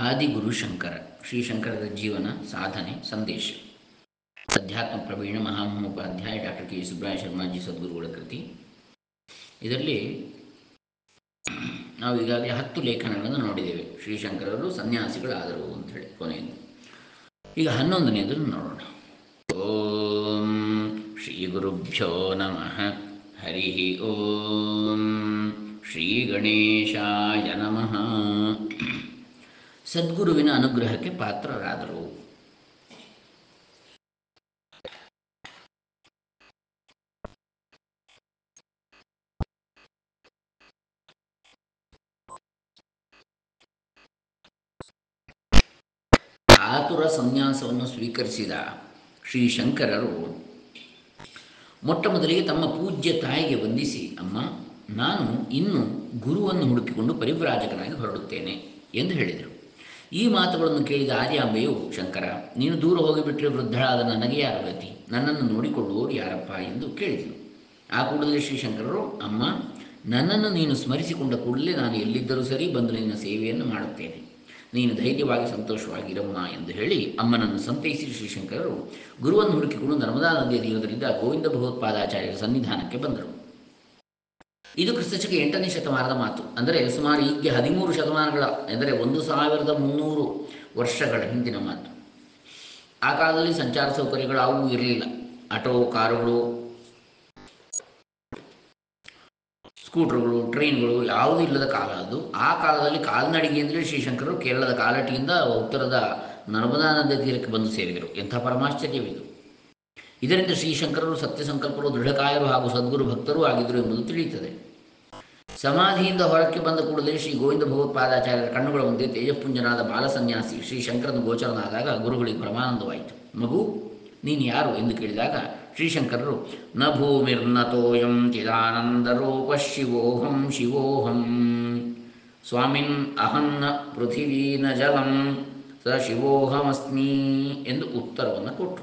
ಆದಿಗುರು ಶಂಕರ ಶ್ರೀಶಂಕರದ ಜೀವನ ಸಾಧನೆ ಸಂದೇಶ ಅಧ್ಯಾತ್ಮ ಪ್ರವೀಣ ಮಹಾಮಹೋಪಾಧ್ಯಾಯ ಡಾಕ್ಟರ್ ಕೆ ಸುಬ್ರಹ್ಮಣ್ಯ ಶರ್ಮಾಜಿ ಸದ್ಗುರುಗಳ ಕೃತಿ ಇದರಲ್ಲಿ ನಾವು ಈಗಾಗಲೇ ಹತ್ತು ಲೇಖನಗಳನ್ನು ನೋಡಿದ್ದೇವೆ ಶ್ರೀಶಂಕರರು ಸನ್ಯಾಸಿಗಳಾದರು ಅಂಥೇಳಿ ಕೊನೆಯಿಂದ ಈಗ ಹನ್ನೊಂದನೆಯದನ್ನು ನೋಡೋಣ ಓಂ ಶ್ರೀ ಗುರುಭ್ಯೋ ನಮಃ ಹರಿ ಓಂ ಶ್ರೀ ಗಣೇಶಾಯ ನಮಃ ಸದ್ಗುರುವಿನ ಅನುಗ್ರಹಕ್ಕೆ ಪಾತ್ರರಾದರು ಆತುರ ಸನ್ಯಾಸವನ್ನು ಸ್ವೀಕರಿಸಿದ ಶ್ರೀಶಂಕರರು ಮೊಟ್ಟ ಮೊದಲಿಗೆ ತಮ್ಮ ಪೂಜ್ಯ ತಾಯಿಗೆ ವಂದಿಸಿ ಅಮ್ಮ ನಾನು ಇನ್ನು ಗುರುವನ್ನು ಹುಡುಕಿಕೊಂಡು ಪರಿವ್ರಾಜಕನಾಗಿ ಹೊರಡುತ್ತೇನೆ ಎಂದು ಹೇಳಿದರು ಈ ಮಾತುಗಳನ್ನು ಕೇಳಿದ ಆರ್ಯಾಂಬೆಯು ಶಂಕರ ನೀನು ದೂರ ಹೋಗಿಬಿಟ್ಟರೆ ವೃದ್ಧಳಾದ ನನಗೆ ಯಾರ ಗತಿ ನನ್ನನ್ನು ನೋಡಿಕೊಳ್ಳುವವರು ಯಾರಪ್ಪ ಎಂದು ಕೇಳಿದನು ಆ ಕೂಡಲೇ ಶ್ರೀಶಂಕರರು ಅಮ್ಮ ನನ್ನನ್ನು ನೀನು ಸ್ಮರಿಸಿಕೊಂಡ ಕೂಡಲೇ ನಾನು ಎಲ್ಲಿದ್ದರೂ ಸರಿ ಬಂದು ನಿನ್ನ ಸೇವೆಯನ್ನು ಮಾಡುತ್ತೇನೆ ನೀನು ಧೈರ್ಯವಾಗಿ ಸಂತೋಷವಾಗಿರಮ್ಮ ಎಂದು ಹೇಳಿ ಅಮ್ಮನನ್ನು ಸಂತೈಸಿ ಶ್ರೀಶಂಕರರು ಗುರುವನ್ನು ಹುಡುಕಿಕೊಂಡು ನರ್ಮದಾ ನದಿಯ ತೀರದಲ್ಲಿದ್ದ ಗೋವಿಂದ ಭಗವತ್ಪಾದಾಚಾರ್ಯರ ಸನ್ನಿಧಾನಕ್ಕೆ ಬಂದರು ಇದು ಕ್ರಿಸ್ತಶಕ ಎಂಟನೇ ಶತಮಾನದ ಮಾತು ಅಂದರೆ ಸುಮಾರು ಈಗ್ಗೆ ಹದಿಮೂರು ಶತಮಾನಗಳ ಎಂದರೆ ಒಂದು ಸಾವಿರದ ಮುನ್ನೂರು ವರ್ಷಗಳ ಹಿಂದಿನ ಮಾತು ಆ ಕಾಲದಲ್ಲಿ ಸಂಚಾರ ಸೌಕರ್ಯಗಳು ಅವು ಇರಲಿಲ್ಲ ಆಟೋ ಕಾರುಗಳು ಸ್ಕೂಟರ್ಗಳು ಟ್ರೈನ್ಗಳು ಯಾವುದೂ ಇಲ್ಲದ ಕಾಲ ಅದು ಆ ಕಾಲದಲ್ಲಿ ಕಾಲ್ನಡಿಗೆ ಅಂದರೆ ಶ್ರೀಶಂಕರರು ಕೇರಳದ ಕಾಲಟಿಯಿಂದ ಉತ್ತರದ ನರ್ಮದಾ ನದಿಯ ತೀರಕ್ಕೆ ಬಂದು ಸೇರಿದರು ಎಂಥ ಪರಮಾಶ್ಚರ್ಯವಿದು ಇದರಿಂದ ಶ್ರೀಶಂಕರರು ಸತ್ಯ ಸಂಕಲ್ಪರು ದೃಢಕಾಯರು ಹಾಗೂ ಸದ್ಗುರು ಭಕ್ತರೂ ಆಗಿದ್ದರು ಎಂಬುದು ತಿಳಿಯುತ್ತದೆ ಸಮಾಧಿಯಿಂದ ಹೊರಕ್ಕೆ ಬಂದ ಕೂಡಲೇ ಶ್ರೀ ಗೋವಿಂದ ಭಗವತ್ಪಾದಾಚಾರ್ಯರ ಕಣ್ಣುಗಳ ಮುಂದೆ ತೇಜಪುಂಜನಾದ ಬಾಲಸನ್ಯಾಸಿ ಶ್ರೀ ಶಂಕರನ ಗೋಚರನಾದಾಗ ಗುರುಗಳಿಗೆ ಪರಮಾನಂದವಾಯಿತು ಮಗು ನೀನು ಯಾರು ಎಂದು ಕೇಳಿದಾಗ ಶ್ರೀಶಂಕರರು ನ ಭೂಮಿರ್ನ ತೋಯಂ ಚಿದಾನಂದರೂಪ ಶಿವೋಹಂ ಶಿವೋಹಂ ಸ್ವಾಮಿನ್ ಅಹನ್ನ ಪೃಥಿವೀ ನ ಜಲಂ ಸ ಶಿವೋಹಮಸ್ಮಿ ಎಂದು ಉತ್ತರವನ್ನು ಕೊಟ್ಟರು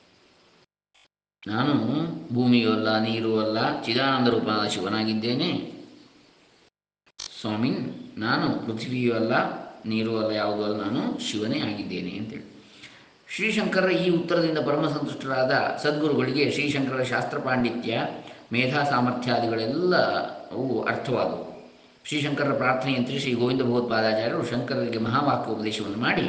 ನಾನು ಭೂಮಿಯೂ ಅಲ್ಲ ನೀರು ಅಲ್ಲ ಚಿದಾನಂದ ರೂಪನಾದ ಶಿವನಾಗಿದ್ದೇನೆ ಸ್ವಾಮಿನ್ ನಾನು ಪೃಥ್ವಿಯೂ ಅಲ್ಲ ನೀರು ಅಲ್ಲ ಯಾವುದೂ ಅಲ್ಲ ನಾನು ಶಿವನೇ ಆಗಿದ್ದೇನೆ ಅಂತೇಳಿ ಶ್ರೀಶಂಕರರ ಈ ಉತ್ತರದಿಂದ ಪರಮ ಸಂತುಷ್ಟರಾದ ಸದ್ಗುರುಗಳಿಗೆ ಶ್ರೀಶಂಕರರ ಶಾಸ್ತ್ರ ಪಾಂಡಿತ್ಯ ಮೇಧಾ ಸಾಮರ್ಥ್ಯಾದಿಗಳೆಲ್ಲ ಅವು ಅರ್ಥವಾದವು ಶ್ರೀಶಂಕರರ ಪ್ರಾರ್ಥನೆಯಂತೆ ಶ್ರೀ ಗೋವಿಂದ ಭಗವತ್ಪಾದಾಚಾರ್ಯರು ಶಂಕರರಿಗೆ ಮಹಾವಾಕ್ಯ ಉಪದೇಶವನ್ನು ಮಾಡಿ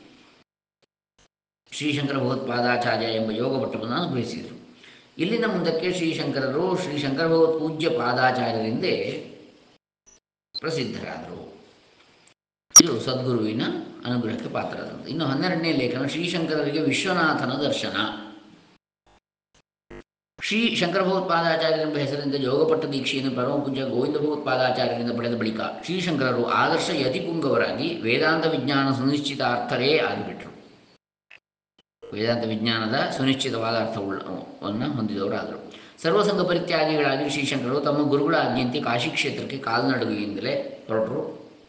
ಶ್ರೀಶಂಕರ ಭಗವತ್ಪಾದಾಚಾರ್ಯ ಎಂಬ ಯೋಗ ಪಟ್ಟವನ್ನು ಅನುಗ್ರಹಿಸಿದರು ಇಲ್ಲಿನ ಮುಂದಕ್ಕೆ ಶ್ರೀಶಂಕರರು ಶ್ರೀ ಶಂಕರ ಭಗವತ್ ಪೂಜ್ಯ ಪಾದಾಚಾರ್ಯರೆಂದೇ ಪ್ರಸಿದ್ಧರಾದರು ಇದು ಸದ್ಗುರುವಿನ ಅನುಗ್ರಹಕ್ಕೆ ಪಾತ್ರರಾದಂಥ ಇನ್ನು ಹನ್ನೆರಡನೇ ಲೇಖನ ಶ್ರೀಶಂಕರರಿಗೆ ವಿಶ್ವನಾಥನ ದರ್ಶನ ಶ್ರೀ ಶಂಕರ ಭಗವತ್ಪಾದಾಚಾರ್ಯರೆಂಬ ಹೆಸರಿನಿಂದ ಯೋಗಪಟ್ಟ ದೀಕ್ಷೆಯನ್ನು ಪರಮ ಪೂಜ್ಯ ಗೋವಿಂದ ಭಗವತ್ಪಾದಾಚಾರ್ಯರಿಂದ ಪಡೆದ ಬಳಿಕ ಶ್ರೀಶಂಕರರು ಆದರ್ಶ ಯತಿಪುಂಗವರಾಗಿ ವೇದಾಂತ ವಿಜ್ಞಾನ ಸುನಿಶ್ಚಿತಾರ್ಥರೇ ಆಗಿಬಿಟ್ರು ವೇದಾಂತ ವಿಜ್ಞಾನದ ಸುನಿಶ್ಚಿತವಾದ ಅರ್ಥವನ್ನು ಹೊಂದಿದವರಾದರು ಸರ್ವಸಂಗ ಪರಿತ್ಯಾಗಿಗಳಾಗಿ ಶ್ರೀಶಂಕರರು ತಮ್ಮ ಗುರುಗಳ ಆಜ್ಞೆಯಂತೆ ಕಾಶಿ ಕ್ಷೇತ್ರಕ್ಕೆ ಕಾಲ್ನಡುಗೆಯಿಂದಲೇ ಹೊರಟರು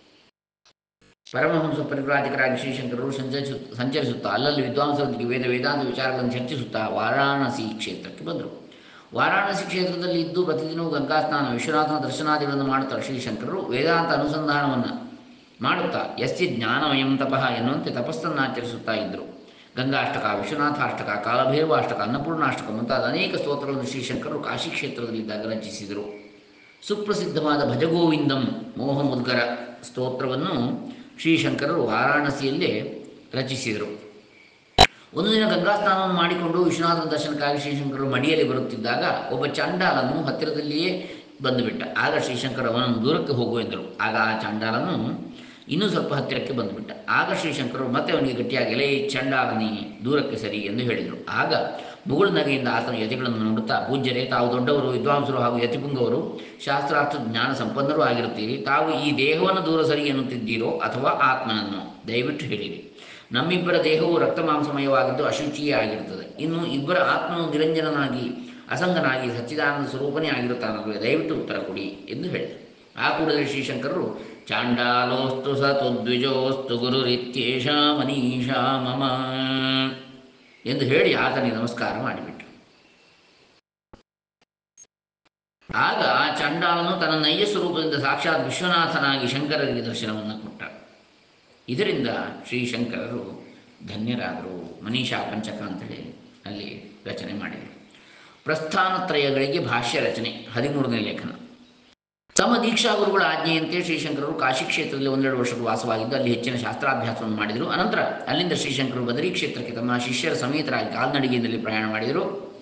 ಪರಮಹಂಸ ಪರಿವ್ರಾಜಕರಾಗಿ ಶ್ರೀಶಂಕರರು ಸಂಚರಿಸು ಸಂಚರಿಸುತ್ತಾ ಅಲ್ಲಲ್ಲಿ ವಿದ್ವಾಂಸರೊಂದಿಗೆ ವೇದ ವೇದಾಂತ ವಿಚಾರಗಳನ್ನು ಚರ್ಚಿಸುತ್ತಾ ವಾರಾಣಸಿ ಕ್ಷೇತ್ರಕ್ಕೆ ಬಂದರು ವಾರಾಣಸಿ ಕ್ಷೇತ್ರದಲ್ಲಿ ಇದ್ದು ಪ್ರತಿದಿನವೂ ಗಂಗಾ ಸ್ನಾನ ವಿಶ್ವನಾಥನ ದರ್ಶನಾದಿಗಳನ್ನು ಮಾಡುತ್ತಾ ಶ್ರೀಶಂಕರರು ವೇದಾಂತ ಅನುಸಂಧಾನವನ್ನು ಮಾಡುತ್ತಾ ಯಸ್ಯ ಜ್ಞಾನಮಯಂ ತಪಃ ಎನ್ನುವಂತೆ ತಪಸ್ಸನ್ನು ಆಚರಿಸುತ್ತಾ ಇದ್ದರು ಗಂಗಾಷ್ಟಕ ವಿಶ್ವನಾಥಾಷ್ಟಕ ಕಾಲಭೈರವಾಷ್ಟಕ ಅನ್ನಪೂರ್ಣಾಷ್ಟಕ ಮುಂತಾದ ಅನೇಕ ಸ್ತೋತ್ರಗಳನ್ನು ಶ್ರೀಶಂಕರರು ಕಾಶಿ ಕ್ಷೇತ್ರದಲ್ಲಿದ್ದಾಗ ರಚಿಸಿದರು ಸುಪ್ರಸಿದ್ಧವಾದ ಭಜಗೋವಿಂದಂ ಮೋಹಮುದ್ಗರ ಸ್ತೋತ್ರವನ್ನು ಶ್ರೀಶಂಕರರು ವಾರಾಣಸಿಯಲ್ಲೇ ರಚಿಸಿದರು ಒಂದು ದಿನ ಗಂಗಾ ಸ್ನಾನವನ್ನು ಮಾಡಿಕೊಂಡು ವಿಶ್ವನಾಥನ ದರ್ಶನಕ್ಕಾಗಿ ಶ್ರೀಶಂಕರರು ಮಡಿಯಲ್ಲಿ ಬರುತ್ತಿದ್ದಾಗ ಒಬ್ಬ ಚಂಡಾಲನು ಹತ್ತಿರದಲ್ಲಿಯೇ ಬಂದುಬಿಟ್ಟ ಆಗ ಶ್ರೀಶಂಕರ ಅವನನ್ನು ದೂರಕ್ಕೆ ಹೋಗು ಎಂದರು ಆಗ ಆ ಚಂಡಾಲನು ಇನ್ನೂ ಸ್ವಲ್ಪ ಹತ್ತಿರಕ್ಕೆ ಬಂದುಬಿಟ್ಟ ಆಗ ಶ್ರೀಶಂಕರರು ಮತ್ತೆ ಅವನಿಗೆ ಗಟ್ಟಿಯಾಗಿ ಎಲೆ ಚಂಡಾಲನಿ ದೂರಕ್ಕೆ ಸರಿ ಎಂದು ಹೇಳಿದರು ಆಗ ಮುಗುಳು ನಗೆಯಿಂದ ಆತನ ಯತಿಗಳನ್ನು ನೋಡುತ್ತಾ ಪೂಜ್ಯರೇ ತಾವು ದೊಡ್ಡವರು ವಿದ್ವಾಂಸರು ಹಾಗೂ ಯತಿಪುಂಗವರು ಶಾಸ್ತ್ರಾರ್ಥ ಜ್ಞಾನ ಸಂಪನ್ನರೂ ಆಗಿರುತ್ತೀರಿ ತಾವು ಈ ದೇಹವನ್ನು ದೂರ ಸರಿ ಎನ್ನುತ್ತಿದ್ದೀರೋ ಅಥವಾ ಆತ್ಮನನ್ನು ದಯವಿಟ್ಟು ಹೇಳಿರಿ ನಮ್ಮಿಬ್ಬರ ದೇಹವು ರಕ್ತ ಮಾಂಸಮಯವಾಗಿದ್ದು ಅಶುಚಿಯೇ ಆಗಿರುತ್ತದೆ ಇನ್ನು ಇಬ್ಬರ ಆತ್ಮನು ನಿರಂಜನನಾಗಿ ಅಸಂಗನಾಗಿ ಸಚ್ಚಿದಾನಂದ ಸ್ವರೂಪನೇ ಆಗಿರುತ್ತಾನಲ್ಲವೇ ದಯವಿಟ್ಟು ಉತ್ತರ ಕೊಡಿ ಎಂದು ಹೇಳಿದರು ಆ ಕೂಡಲೇ ಶ್ರೀಶಂಕರರು ಚಾಂಡಾಲೋಸ್ತು ಸ ದ್ವಿಜೋಸ್ತು ಗುರುರಿತ್ಯೇಷ ಮನೀಷಾ ಮಮ ಎಂದು ಹೇಳಿ ಆತನಿಗೆ ನಮಸ್ಕಾರ ಮಾಡಿಬಿಟ್ರು ಆಗ ಆ ಚಂಡಾಲನು ತನ್ನ ನೈಜ ಸ್ವರೂಪದಿಂದ ಸಾಕ್ಷಾತ್ ವಿಶ್ವನಾಥನಾಗಿ ಶಂಕರರಿಗೆ ದರ್ಶನವನ್ನು ಕೊಟ್ಟ ಇದರಿಂದ ಶ್ರೀಶಂಕರರು ಧನ್ಯರಾದರು ಮನೀಷಾ ಪಂಚಕ ಅಂತೇಳಿ ಅಲ್ಲಿ ರಚನೆ ಮಾಡಿದರು ಪ್ರಸ್ಥಾನತ್ರಯಗಳಿಗೆ ಭಾಷ್ಯ ರಚನೆ ಹದಿಮೂರನೇ ಲೇಖನ ತಮ್ಮ ದೀಕ್ಷಾ ಗುರುಗಳ ಆಜ್ಞೆಯಂತೆ ಶ್ರೀಶಂಕರರು ಕಾಶಿ ಕ್ಷೇತ್ರದಲ್ಲಿ ಒಂದೆರಡು ವರ್ಷಗಳು ವಾಸವಾಗಿದ್ದು ಅಲ್ಲಿ ಹೆಚ್ಚಿನ ಶಾಸ್ತ್ರಾಭ್ಯಾಸವನ್ನು ಮಾಡಿದರು ಅನಂತರ ಅಲ್ಲಿಂದ ಶ್ರೀಶಂಕರರು ಬದರಿ ಕ್ಷೇತ್ರಕ್ಕೆ ತಮ್ಮ ಶಿಷ್ಯರ ಸಮೇತರಾಗಿ ಕಾಲ್ನಡಿಗೆಯಲ್ಲಿ ಪ್ರಯಾಣ ಮಾಡಿದರು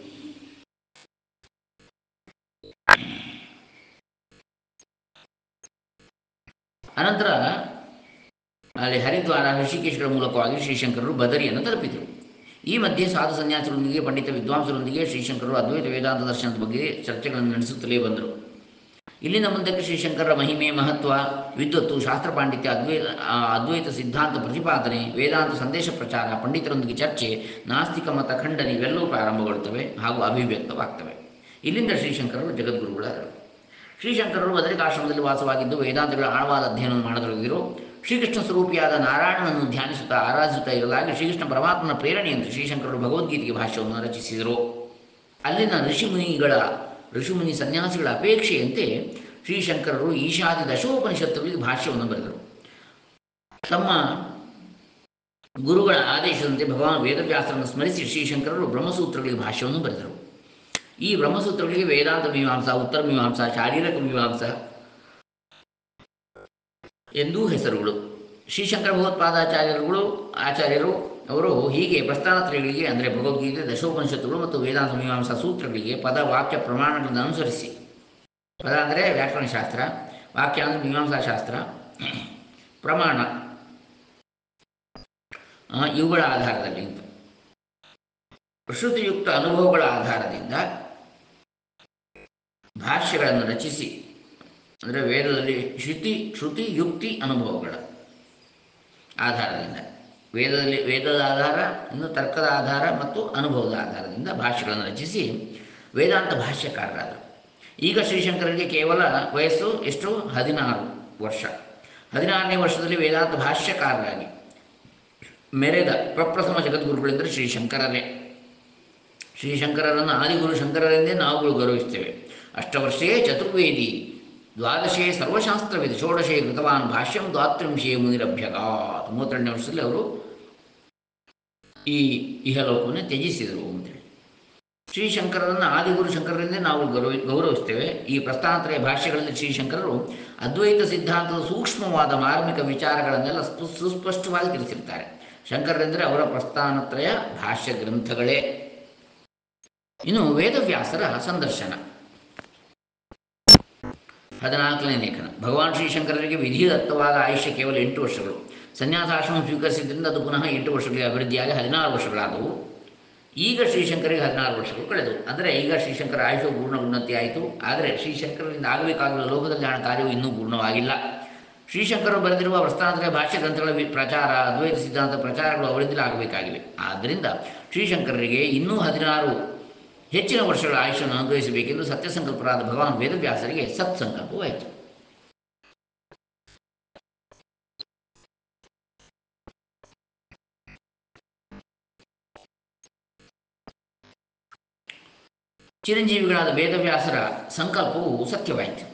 ಅನಂತರ ಅಲ್ಲಿ ಹರಿದ್ವಾರ ಋಷಿಕೇಶ್ವರ ಮೂಲಕವಾಗಿ ಶ್ರೀಶಂಕರರು ಬದರಿಯನ್ನು ತಲುಪಿದರು ಈ ಮಧ್ಯೆ ಸಾಧು ಸನ್ಯಾಸಿಗಳೊಂದಿಗೆ ಪಂಡಿತ ವಿದ್ವಾಂಸರೊಂದಿಗೆ ಶ್ರೀಶಂಕರರು ಅದ್ವೈತ ವೇದಾಂತ ದರ್ಶನದ ಬಗ್ಗೆ ಚರ್ಚೆಗಳನ್ನು ನಡೆಸುತ್ತಲೇ ಬಂದರು ಇಲ್ಲಿಂದ ಮುಂದಕ್ಕೆ ಶ್ರೀಶಂಕರರ ಮಹಿಮೆ ಮಹತ್ವ ವಿದ್ವತ್ತು ಶಾಸ್ತ್ರ ಪಾಂಡಿತ್ಯ ಅದ್ವೈ ಆ, ಅದ್ವೈತ ಸಿದ್ಧಾಂತ ಪ್ರತಿಪಾದನೆ ವೇದಾಂತ ಸಂದೇಶ ಪ್ರಚಾರ ಪಂಡಿತರೊಂದಿಗೆ ಚರ್ಚೆ ನಾಸ್ತಿಕ ಮತ ಖಂಡನೆ ಇವೆಲ್ಲವೂ ಪ್ರಾರಂಭಗೊಳ್ಳುತ್ತವೆ ಹಾಗೂ ಅಭಿವ್ಯಕ್ತವಾಗ್ತವೆ ಇಲ್ಲಿಂದ ಶ್ರೀಶಂಕರರು ಜಗದ್ಗುರುಗಳಾದರು ಶ್ರೀಶಂಕರರು ಬದರಿಕಾಶ್ರಮದಲ್ಲಿ ವಾಸವಾಗಿದ್ದು ವೇದಾಂತಗಳ ಆಳವಾದ ಅಧ್ಯಯನವನ್ನು ಮಾಡತೊಡಗಿದರು ಶ್ರೀಕೃಷ್ಣ ಸ್ವರೂಪಿಯಾದ ನಾರಾಯಣನನ್ನು ಧ್ಯಾನಿಸುತ್ತಾ ಆರಾಧಿಸುತ್ತಾ ಇರಲಾಗಿ ಶ್ರೀಕೃಷ್ಣ ಪರಮಾತ್ಮನ ಪ್ರೇರಣೆಯಂತೆ ಶ್ರೀಶಂಕರರು ಭಗವದ್ಗೀತೆಗೆ ಭಾಷ್ಯವನ್ನು ರಚಿಸಿದರು ಅಲ್ಲಿನ ಋಷಿಮುನಿಗಳ ಋಷಿಮುನಿ ಸನ್ಯಾಸಿಗಳ ಅಪೇಕ್ಷೆಯಂತೆ ಶ್ರೀಶಂಕರರು ಈಶಾದಿ ದಶೋಪನಿಷತ್ತುಗಳಿಗೆ ಭಾಷ್ಯವನ್ನು ಬರೆದರು ತಮ್ಮ ಗುರುಗಳ ಆದೇಶದಂತೆ ಭಗವಾನ್ ವೇದವ್ಯಾಸರನ್ನು ಸ್ಮರಿಸಿ ಶ್ರೀಶಂಕರರು ಬ್ರಹ್ಮಸೂತ್ರಗಳಿಗೆ ಭಾಷ್ಯವನ್ನು ಬರೆದರು ಈ ಬ್ರಹ್ಮಸೂತ್ರಗಳಿಗೆ ವೇದಾಂತ ಮೀಮಾಂಸಾ ಉತ್ತರ ಮೀಮಾಂಸಾ ಶಾರೀರಕ ಮೀಮಾಂಸಾ ಎಂದೂ ಹೆಸರುಗಳು ಶ್ರೀಶಂಕರ ಭಗವತ್ಪಾದಾಚಾರ್ಯರುಗಳು ಆಚಾರ್ಯರು ಅವರು ಹೀಗೆ ಪ್ರಸ್ಥಾನತ್ರಯಗಳಿಗೆ ಅಂದರೆ ಭಗವದ್ಗೀತೆ ದಶೋಪನಿಷತ್ತುಗಳು ಮತ್ತು ವೇದಾಂತ ಮೀಮಾಂಸಾ ಸೂತ್ರಗಳಿಗೆ ಪದ ವಾಕ್ಯ ಪ್ರಮಾಣಗಳನ್ನು ಅನುಸರಿಸಿ ಪದ ಅಂದರೆ ವ್ಯಾಕರಣಶಾಸ್ತ್ರ ವಾಕ್ಯ ಅಂದರೆ ಮೀಮಾಂಸಾಶಾಸ್ತ್ರ ಪ್ರಮಾಣ ಆ, ಇವುಗಳ ಆಧಾರದಲ್ಲಿ ಅಂತ ಶ್ರುತಿಯುಕ್ತ ಅನುಭವಗಳ ಆಧಾರದಿಂದ ಭಾಷ್ಯಗಳನ್ನು ರಚಿಸಿ ಅಂದರೆ ವೇದದಲ್ಲಿ ಶ್ರುತಿ ಶ್ರುತಿ ಯುಕ್ತಿ ಅನುಭವಗಳ ಆಧಾರದಿಂದ ವೇದದಲ್ಲಿ ವೇದದ ಆಧಾರ ಇನ್ನು ತರ್ಕದ ಆಧಾರ ಮತ್ತು ಅನುಭವದ ಆಧಾರದಿಂದ ಭಾಷ್ಯಗಳನ್ನು ರಚಿಸಿ ವೇದಾಂತ ಭಾಷ್ಯಕಾರರಾದರು ಈಗ ಶ್ರೀಶಂಕರರಿಗೆ ಕೇವಲ ವಯಸ್ಸು ಎಷ್ಟು ಹದಿನಾರು ವರ್ಷ ಹದಿನಾರನೇ ವರ್ಷದಲ್ಲಿ ವೇದಾಂತ ಭಾಷ್ಯಕಾರರಾಗಿ ಮೆರೆದ ಪ್ರಪ್ರಥಮ ಜಗದ್ಗುರುಗಳೆಂದರೆ ಶ್ರೀಶಂಕರರೇ ಶ್ರೀಶಂಕರರನ್ನು ಆದಿಗುರು ಶಂಕರರೆಂದೇ ನಾವುಗಳು ಗೌರವಿಸ್ತೇವೆ ಅಷ್ಟವರ್ಷೇ ಚತುರ್ವೇದಿ ದ್ವಾದಶೇ ಸರ್ವಶಾಸ್ತ್ರವಿದ ಷೋಡಶೇ ಕೃತವಾನ್ ಭಾಷ್ಯಂ ದ್ವಾತ್ರಿಂಶೇ ಮುನಿರಭ್ಯಗಾತ್ ಮೂವತ್ತೆರಡನೇ ವರ್ಷದಲ್ಲಿ ಅವರು ಈ ಇಹಲೋಕವನ್ನು ತ್ಯಜಿಸಿದರು ಅಂತೇಳಿ ಶ್ರೀಶಂಕರರನ್ನು ಆದಿಗುರು ಶಂಕರರೆಂದೇ ನಾವು ಗೌರವ ಗೌರವಿಸ್ತೇವೆ ಈ ಪ್ರಸ್ಥಾನತ್ರಯ ಭಾಷ್ಯಗಳಲ್ಲಿ ಶ್ರೀಶಂಕರರು ಅದ್ವೈತ ಸಿದ್ಧಾಂತದ ಸೂಕ್ಷ್ಮವಾದ ಮಾರ್ಮಿಕ ವಿಚಾರಗಳನ್ನೆಲ್ಲ ಸ್ಪು- ಸುಸ್ಪಷ್ಟವಾಗಿ ತಿಳಿಸಿರ್ತಾರೆ ಶಂಕರರೆಂದರೆ ಅವರ ಪ್ರಸ್ಥಾನತ್ರಯ ಭಾಷ್ಯ ಗ್ರಂಥಗಳೇ ಇನ್ನು ವೇದವ್ಯಾಸರ ಸಂದರ್ಶನ ಹದಿನಾಲ್ಕನೇ ಲೇಖನ ಭಗವಾನ್ ಶ್ರೀಶಂಕರರಿಗೆ ವಿಧಿದತ್ತವಾದ ಆಯುಷ್ಯ ಕೇವಲ ಎಂಟು ವರ್ಷಗಳು ಸನ್ಯಾಸಾಶ್ರಮ ಸ್ವೀಕರಿಸಿದ್ದರಿಂದ ಅದು ಪುನಃ ಎಂಟು ವರ್ಷಗಳಿಗೆ ಅಭಿವೃದ್ಧಿಯಾಗಿ ಹದಿನಾರು ವರ್ಷಗಳಾದವು ಈಗ ಶ್ರೀಶಂಕರಿಗೆ ಹದಿನಾರು ವರ್ಷಗಳು ಕಳೆದವು ಅಂದರೆ ಈಗ ಶ್ರೀಶಂಕರ ಆಯುಷ್ಯ ಪೂರ್ಣ ಉನ್ನತಿ ಆಯಿತು ಆದರೆ ಶ್ರೀಶಂಕರರಿಂದ ಆಗಬೇಕಾಗಿರುವ ಲೋಕದಲ್ಲಿ ಹಣ ಕಾರ್ಯವು ಇನ್ನೂ ಪೂರ್ಣವಾಗಿಲ್ಲ ಶ್ರೀಶಂಕರರು ಬರೆದಿರುವ ಪ್ರಸ್ಥಾನತ್ರಯ ಭಾಷ್ಯ ಗ್ರಂಥಗಳ ವಿ- ಪ್ರಚಾರ ಅದ್ವೈತ ಸಿದ್ಧಾಂತ ಪ್ರಚಾರಗಳು ಅವರಿಂದಲೇ ಆಗಬೇಕಾಗಿವೆ ಆದ್ದರಿಂದ ಶ್ರೀಶಂಕರರಿಗೆ ಇನ್ನೂ ಹದಿನಾರು ಹೆಚ್ಚಿನ ವರ್ಷಗಳ ಆಯುಷ್ಯವನ್ನು ಅನುಗ್ರಹಿಸಬೇಕೆಂದು ಸತ್ಯಸಂಕಲ್ಪರಾದ ಭಗವಾನ್ ವೇದವ್ಯಾಸರಿಗೆ ಸತ್ಸಂಕಲ್ಪವಾಯಿತು ಚಿರಂಜೀವಿಗಳಾದ ವೇದವ್ಯಾಸರ ಸಂಕಲ್ಪವು ಸತ್ಯವಾಯಿತು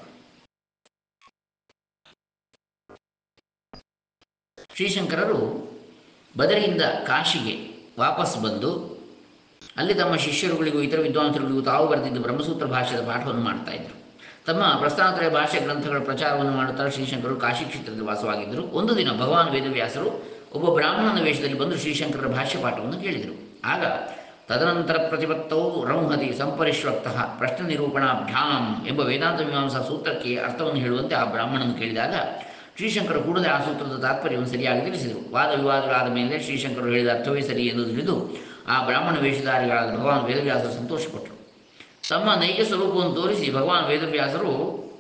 ಶ್ರೀಶಂಕರರು ಬದರಿಯಿಂದ ಕಾಶಿಗೆ ವಾಪಸ್ ಬಂದು ಅಲ್ಲಿ ತಮ್ಮ ಶಿಷ್ಯರುಗಳಿಗೂ ಇತರ ವಿದ್ವಾಂಸರುಗಳಿಗೂ ತಾವು ಬರೆದಿದ್ದ ಬ್ರಹ್ಮಸೂತ್ರ ಭಾಷೆಯ ಪಾಠವನ್ನು ಮಾಡ್ತಾ ಇದ್ದರು ತಮ್ಮ ಪ್ರಸ್ಥಾನತ್ರಯ ಭಾಷೆ ಗ್ರಂಥಗಳ ಪ್ರಚಾರವನ್ನು ಮಾಡುತ್ತಾ ಶ್ರೀಶಂಕರರು ಕಾಶಿ ಕ್ಷೇತ್ರದಲ್ಲಿ ವಾಸವಾಗಿದ್ದರು ಒಂದು ದಿನ ಭಗವಾನ್ ವೇದವ್ಯಾಸರು ಒಬ್ಬ ಬ್ರಾಹ್ಮಣನ ವೇಷದಲ್ಲಿ ಬಂದು ಶ್ರೀಶಂಕರರ ಭಾಷ್ಯ ಪಾಠವನ್ನು ಕೇಳಿದರು ಆಗ ತದನಂತರ ಪ್ರತಿಪತ್ತೌ ರೌಹತಿ ಸಂಪರಿಶ್ವಕ್ತಃ ಪ್ರಶ್ನ ನಿರೂಪಣಾಭ್ಯಾಂ ಎಂಬ ವೇದಾಂತ ಮೀಮಾಂಸಾ ಸೂತ್ರಕ್ಕೆ ಅರ್ಥವನ್ನು ಹೇಳುವಂತೆ ಆ ಬ್ರಾಹ್ಮಣನು ಕೇಳಿದಾಗ ಶ್ರೀಶಂಕರ ಕೂಡಲೇ ಆ ಸೂತ್ರದ ತಾತ್ಪರ್ಯವನ್ನು ಸರಿಯಾಗಿ ತಿಳಿಸಿದರು ವಾದ ವಿವಾದಗಳಾದ ಮೇಲೆ ಶ್ರೀಶಂಕರರು ಹೇಳಿದ ಅರ್ಥವೇ ಸರಿ ಎಂದು ತಿಳಿದು ಆ ಬ್ರಾಹ್ಮಣ ವೇಷಧಾರಿಗಳಾದ ಭಗವಾನ್ ವೇದವ್ಯಾಸರು ಸಂತೋಷಪಟ್ಟರು ತಮ್ಮ ನೈಜ ಸ್ವರೂಪವನ್ನು ತೋರಿಸಿ ಭಗವಾನ್ ವೇದವ್ಯಾಸರು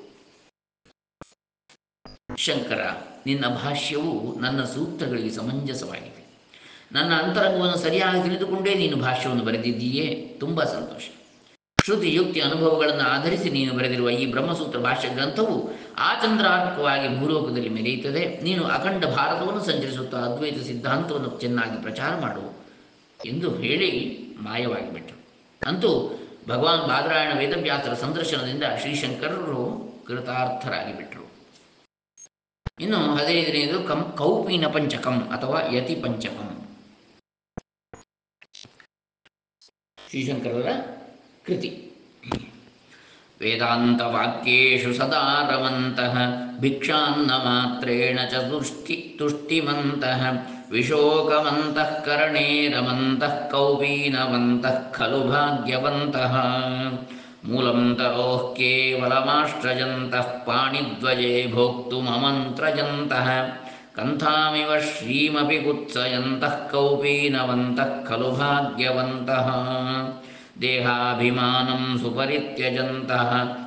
ಶಂಕರ ನಿನ್ನ ಭಾಷ್ಯವು ನನ್ನ ಸೂತ್ರಗಳಿಗೆ ಸಮಂಜಸವಾಗಿದೆ ನನ್ನ ಅಂತರಂಗವನ್ನು ಸರಿಯಾಗಿ ತಿಳಿದುಕೊಂಡೇ ನೀನು ಭಾಷ್ಯವನ್ನು ಬರೆದಿದ್ದೀಯೇ ತುಂಬ ಸಂತೋಷ ಶ್ರುತಿ ಯುಕ್ತಿ ಅನುಭವಗಳನ್ನು ಆಧರಿಸಿ ನೀನು ಬರೆದಿರುವ ಈ ಬ್ರಹ್ಮಸೂತ್ರ ಭಾಷ್ಯ ಗ್ರಂಥವು ಆಚಂದ್ರಾರ್ಕವಾಗಿ ಭೂಲೋಕದಲ್ಲಿ ಮೆರೆಯುತ್ತದೆ ನೀನು ಅಖಂಡ ಭಾರತವನ್ನು ಸಂಚರಿಸುತ್ತಾ ಅದ್ವೈತ ಸಿದ್ಧಾಂತವನ್ನು ಚೆನ್ನಾಗಿ ಪ್ರಚಾರ ಮಾಡು ಎಂದು ಹೇಳಿ ಮಾಯವಾಗಿಬಿಟ್ಟರು ಅಂತೂ ಭಗವಾನ್ ಬಾದರಾಯಣ ವೇದವ್ಯಾಸರ ಸಂದರ್ಶನದಿಂದ ಶ್ರೀಶಂಕರರು ಕೃತಾರ್ಥರಾಗಿ ಬಿಟ್ಟರು ಇನ್ನು ಹದಿನೈದನೆಯದು ಕಂ ಕೌಪೀನ ಪಂಚಕಂ ಅಥವಾ ಯತಿ ಪಂಚಕಂ ಶ್ರೀಶಂಕರರ ಕೃತಿ ವೇದಾಂತವಾಕ್ಯೇಷು ಸದಾ ರಮन्तः ಭಿಕ್ಷಾನ್ನಮಾತ್ರೇಣ ಚ ತುಷ್ಟಿ ತುಷ್ಟಿಮन्तः ವಿಶೋಕವಂತಃ ಕರಣೇ ರಮन्तಃ ಕೌಪೀನವಂತಃ ಖಲು ಭಾಗ್ಯವಂತಃ ಮೂಲಂ ತರೋಃ ಕೇವಲಮಾಶ್ರಜन्तಃ ಪಾಣಿದ್ವಯೇ ಭೋಕ್ತುಮಮಂತ್ರಜन्तಃ ಕಂಥಾಮಿವ ಶ್ರೀಮಪಿ ಕುತ್ಸಯन्तಃ ಕೌಪೀನವಂತಃ ಖಲು ಭಾಗ್ಯವಂತಃ ದೇಹಾಭಿಮಾನಂ ಸುಪರಿತ್ಯಜन्तಃ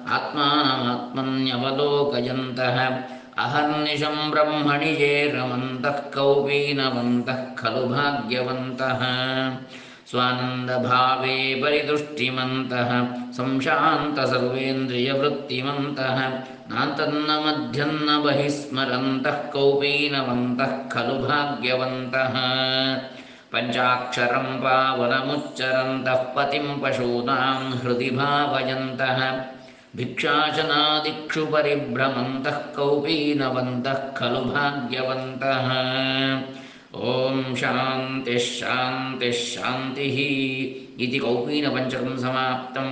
ಆತ್ಮಾನಮಾತ್ಮನ್ಯವಲೋಕಯन्तಃ ಅಹರ್ನಿಶಂ ಬ್ರಹ್ಮಣಿ ಯೇ ರಮन्तಃ ಕೌಪೀನವಂತಃ ಖಲು ಭಾಗ್ಯವಂತಃ ಸ್ವಾನಂದಭಾವೇ ಪರಿತುಷ್ಟಿಮन्तಃ ಸಂಶಾಂತ ಸರ್ವೇಂದ್ರಿಯವೃತ್ತಿಮन्तಃ ನಾಂತನ್ನ ಮಧ್ಯನ್ನ ಬಹಿಸ್ಮರಂತಃ ಕೌಪೀನವಂತಃ ಖಲು ಭಾಗ್ಯವಂತಃ ಪಂಚಾಕ್ಷರಂ ಪಾವನಮುಚ್ಚರಂತಃ ಪತಿಂ ಪಶೂನಾಂ ಹೃದಿ ಭಾವಯन्तಃ ಭಿಕ್ಷಾಚನಾದಿಕ್ಷು ಪರಿಭ್ರಮन्तಃ ಕೌಪೀನವಂತಃ ಖಲು ಭಾಗ್ಯವಂತಃ ಓಂ ಶಾಂತಿ ಶಾಂತಿ ಶಾಂತಿ ಇತಿ ಕೌಪೀನಪಂಚಕಂ ಸಮಾಪ್ತಂ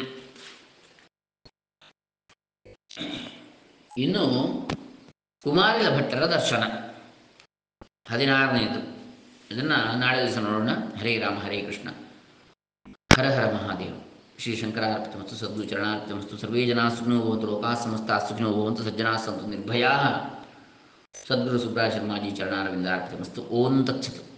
ಇನ್ನು ಕುಮಾರಿಲ ಭಟ್ಟರ ದರ್ಶನ ಹದಿನಾರನೆಯದು ಇದನ್ನು ನಾಳೆ ದಿವಸ ನೋಡೋಣ ಹರೇ ರಾಮ ಹರೇ ಕೃಷ್ಣ ಹರ ಹರ ಮಹಾದೇವ ಶ್ರೀ ಶಂಕರಾರ್ಪಿತಮಸ್ತು ಸದ್ಗುರು ಚರಣಾರ್ಪಿತಮಸ್ತು ಸರ್ವೇ ಜನಾ ಸುಖಿನೋ ಭವಂತು ಲೋಕಾಃ ಸಮಸ್ತಾ ಸುಖಿನೋ ಭವಂತು ಸಜ್ಜನಾ ಸಂತು ನಿರ್ಭಯಾಃ ಸದ್ಗುರು ಸುಬ್ರಾಯ ಶರ್ಮಾಜಿ ಚರಣಾರವಿಂದಾರ್ಪಿತಮಸ್ತು ಓಂ ತತ್ಸತ್